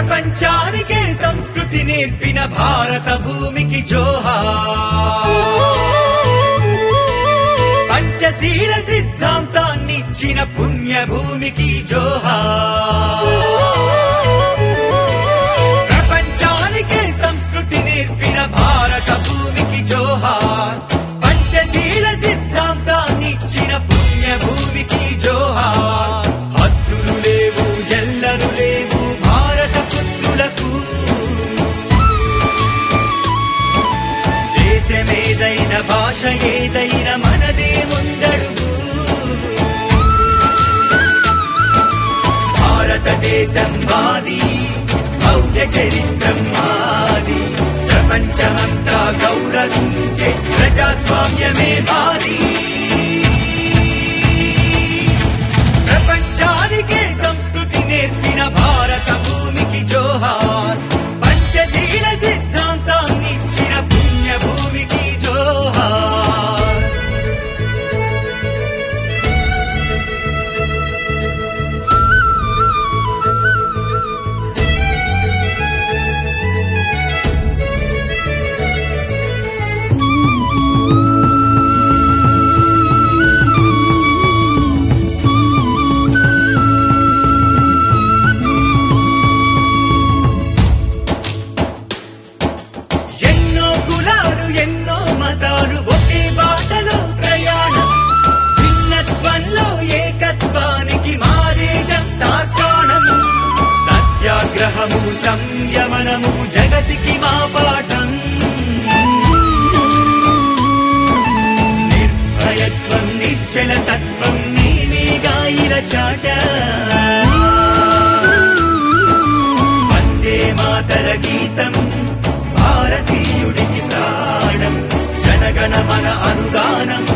ప్రపంచానికే సంస్కృతి నేర్పిన భారత భూమికి జోహార్ పంచశీల సిద్ధాంతాన్నిచ్చిన పుణ్యభూమికి జోహార్ ప్రపంచానికే సంస్కృతి నేర్పిన భారత భూమికి జోహార్ పంచశీల సిద్ధాంతాన్నిచ్చిన పుణ్యభూమికి జోహార్ హద్దులు లేవు ఎల్లరు లేవు భారత పుత్రులకు దేశమేదైన భాష ఏదైన మనదే ముందడుగు భారతదేశం మాది భవ్య చరిత్రం మాది ప్రపంచమంతా గౌరవించే ప్రజాస్వామ్యమే మాది ప్రపంచానికే సంస్కృతి నేర్పిన భారత భూమికి జోహార్ పంచశీల సిద్ధాంతాన్నిచ్చిన పుణ్యభూమికి జోహార్ ఎన్నో కులాలు ఎన్నో మతాలు ఒకే బాటలో ప్రయాణం భిన్నత్వంలో ఏకత్వానికి మా దేశం తార్కాణం సత్యాగ్రహము సంయమనము జగతికి మా పాఠం నిర్భయత్వం నిశ్చల తత్వం నీమేగా ఇలా చాట వందే మాతర గీతం భారతీయుడికి ప్రాణం జనగణ మన అనుదానం